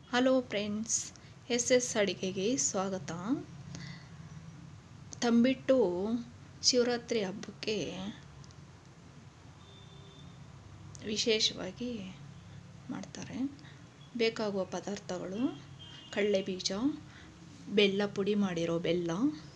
hello friends S S ಅಡಿಗೆಗೆ ಸ್ವಾಗತ ತಂಬಿಟ್ಟು ಶಿವರಾತ್ರಿ ಹಬ್ಬಕ್ಕೆ ವಿಶೇಷವಾಗಿ ಮಾಡ್ತಾರೆ ಬೇಕಾಗುವ ಪದಾರ್ಥಗಳು ಕಡಲೆ ಬೀಜ ಬೆಲ್ಲ ಪುಡಿ ಮಾಡಿರೋ ಬೆಲ್ಲ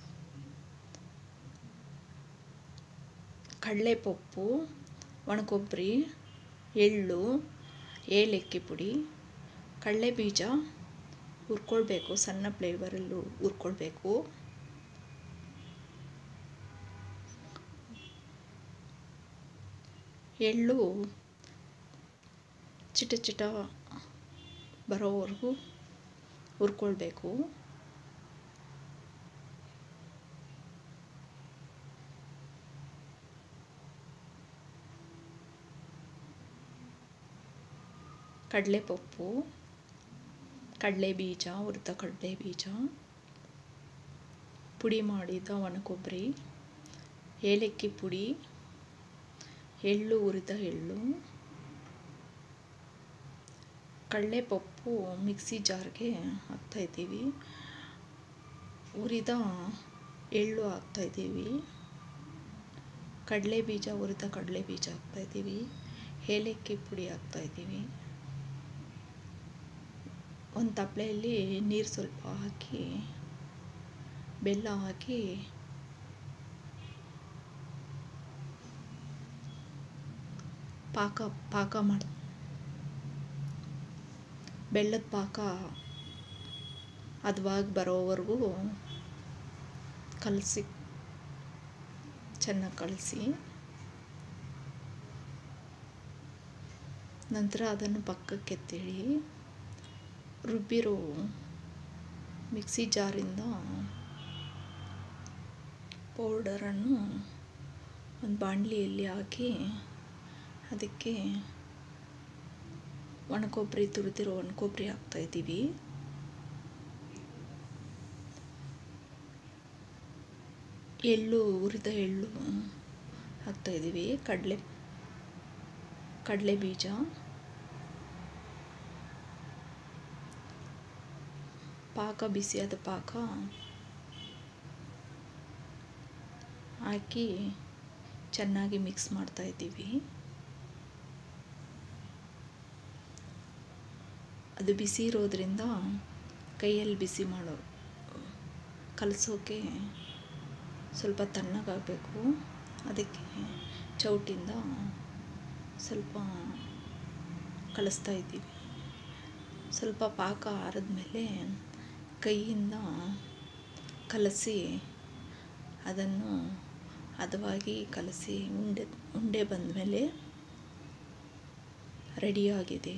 ಕಡಲೆಪಪ್ಪು ಒಣಕೊಬ್ಬರಿ ಎಳ್ಳು ಏಲಕ್ಕಿ ಪುಡಿ ಕಡಲೆ ಬೀಜ ಹುರ್ಕೊಳ್ಬೇಕು ಸಣ್ಣ ಫ್ಲೇವರಲ್ಲೂ ಹುರ್ಕೊಳ್ಬೇಕು ಎಳ್ಳು ಚಿಟ ಚಿಟ ಬರೋವರೆಗೂ ಹುರ್ಕೊಳ್ಬೇಕು ಕಡಲೆಪಪ್ಪು ಕಡಲೆ ಬೀಜ ಹುರಿದ ಕಡಲೆ ಬೀಜ ಪುಡಿ ಮಾಡಿದ ಒಣಕೊಬ್ಬರಿ ಏಲಕ್ಕಿ ಪುಡಿ ಎಳ್ಳು ಹುರಿದ ಎಳ್ಳು ಕಡಲೆಪಪ್ಪು ಮಿಕ್ಸಿ ಜಾರ್ಗೆ ಹಾಕ್ತಾಯಿದ್ದೀವಿ ಹುರಿದ ಎಳ್ಳು ಹಾಕ್ತಾಯಿದ್ದೀವಿ ಕಡಲೆ ಬೀಜ ಹುರಿದ ಕಡಲೆ ಬೀಜ ಹಾಕ್ತಾಯಿದ್ದೀವಿ ಏಲಕ್ಕಿ ಪುಡಿ ಹಾಕ್ತಾಯಿದ್ದೀವಿ ಒಂದು ತಪ್ಪಲೆಯಲ್ಲಿ ನೀರು ಸ್ವಲ್ಪ ಹಾಕಿ ಬೆಲ್ಲ ಹಾಕಿ ಪಾಕ ಪಾಕ ಮಾಡಿ ಬೆಲ್ಲದ ಪಾಕ ಹದವಾಗಿ ಬರೋವರೆಗೂ ಕಲಸಿ ಚೆನ್ನಾಗಿ ಕಲಸಿ ನಂತರ ಅದನ್ನು ಪಕ್ಕಕ್ಕೆ ಎತ್ತಿಡಿ ರುಬ್ಬಿರೋ ಮಿಕ್ಸಿ ಜಾರಿಂದ ಪೌಡರನ್ನು ಒಂದು ಬಾಣಲಿಯಲ್ಲಿ ಹಾಕಿ ಅದಕ್ಕೆ ಒಣಕೊಬ್ಬರಿ ತುರಿದಿರೋ ಒಣಕೊಬ್ಬರಿ ಹಾಕ್ತಾಯಿದ್ದೀವಿ ಎಳ್ಳು ಹುರಿದ ಎಳ್ಳು ಹಾಕ್ತಾಯಿದ್ದೀವಿ ಕಡಲೆ ಕಡಲೆ ಬೀಜ ಪಾಕ ಬಿಸಿಯಾದ ಪಾಕ ಹಾಕಿ ಚೆನ್ನಾಗಿ ಮಿಕ್ಸ್ ಮಾಡ್ತಾ ಇದ್ದೀವಿ ಅದು ಬಿಸಿ ಇರೋದ್ರಿಂದ ಕೈಯಲ್ಲಿ ಬಿಸಿ ಮಾಡೋ ಕಲಸೋಕೆ ಸ್ವಲ್ಪ ತಣ್ಣಗಾಗಬೇಕು ಅದಕ್ಕೆ ಚೌಟಿಂದ ಸ್ವಲ್ಪ ಕಲಿಸ್ತಾ ಇದ್ದೀವಿ ಸ್ವಲ್ಪ ಪಾಕ ಆರಿದ್ಮೇಲೆ ಕೈಯಿಂದ ಕಲಸಿ ಅದನ್ನು ಹದವಾಗಿ ಕಲಸಿ ಉಂಡೆ ಉಂಡೆ ಬಂದಮೇಲೆ ರೆಡಿಯಾಗಿದೆ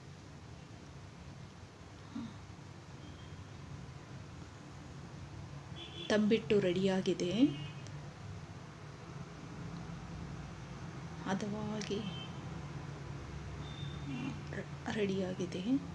ತಂಬಿಟ್ಟು ರೆಡಿಯಾಗಿದೆ ಹದವಾಗಿ ರೆಡಿಯಾಗಿದೆ